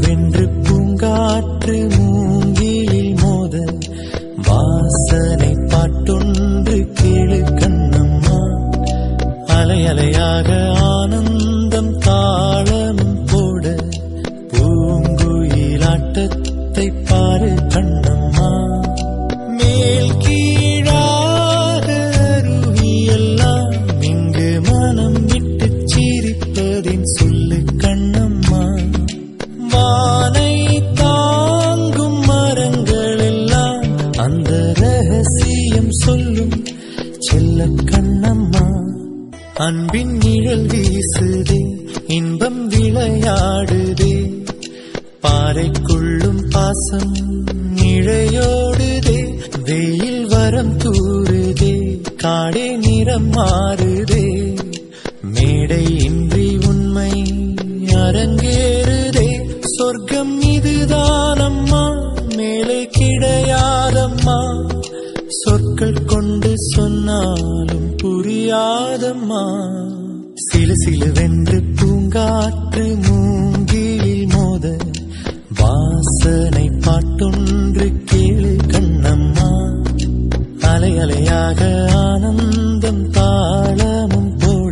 சிலுவென்று பூங்காற்று மூங்கிலில் மோத வாசனை பாட்டொன்று கேளு கண்ணம்மா அலை அலையாக ஆனந்தம் தாளமும் போட பூங்குயிலாட்டத்தை பாரு கண்ணம்மா மேல் கீழாக அருவியெல்லாம் இங்கு மனம் விட்டு சிரிப்பதின் சொல்லு கண்ணம்மா வானை தாங்கும் மரங்கள் எல்லாம் அந்த ரகசியம் சொல்லும் செல்ல கண்ணம்மா அன்பின் நிழல் வீசுதே இன்பம் விளையாடுதே பாறைக்குள்ளும் பாசம் இழையோடுதே வெயில் வரம் தூறுதே காடே நிறம் மாறுதே மேடை இன்றி உண்மை அரங்கேறுதே சொர்க்கம் இதுதானம்மா மேலே கிடையாதம்மா சொற்கள் கொண்டு சொன்னாலும் புரியாதம்மா சிலு சிலுவென்று பூங்காற்று மூங்கிலில் மோத வாசனை பாட்டொன்று கேளு கண்ணம்மா அலை அலையாக ஆனந்தம் தாளமும் போட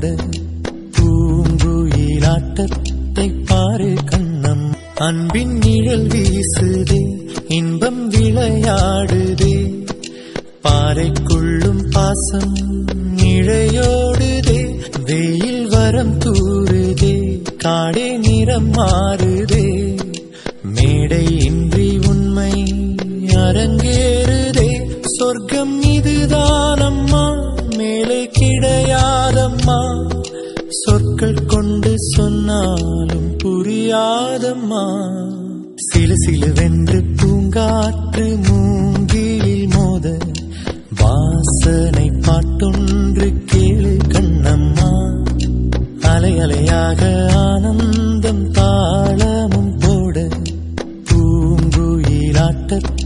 பூங்குயிலாட்டத்தை பாரு கண்ணம் அன்பின் நிழல் வீசுதே இன்பம் விளையாடுதே பாறைக்குள்ளும் பாசம் இழையோடுதே வெயில் வரம் தூறுதே காடே நிறம் மாறுதே மேடை இன்றி உண்மை அரங்கேறுதே சொர்க்கம் இதுதானம்மா மேலே கிடையாதம்மா சொற்கள் கொண்டு சொன்னாலும் புரியாதம்மா சிலு சிலுவென்று பூங்காற்று மூங்கிலில் மோத வாசனை பாட்டொன்று கேளு கண்ணம்மா அலை அலையாக ஆனந்தம் தாளமும் போட பூங்குயிலாட்டத்தை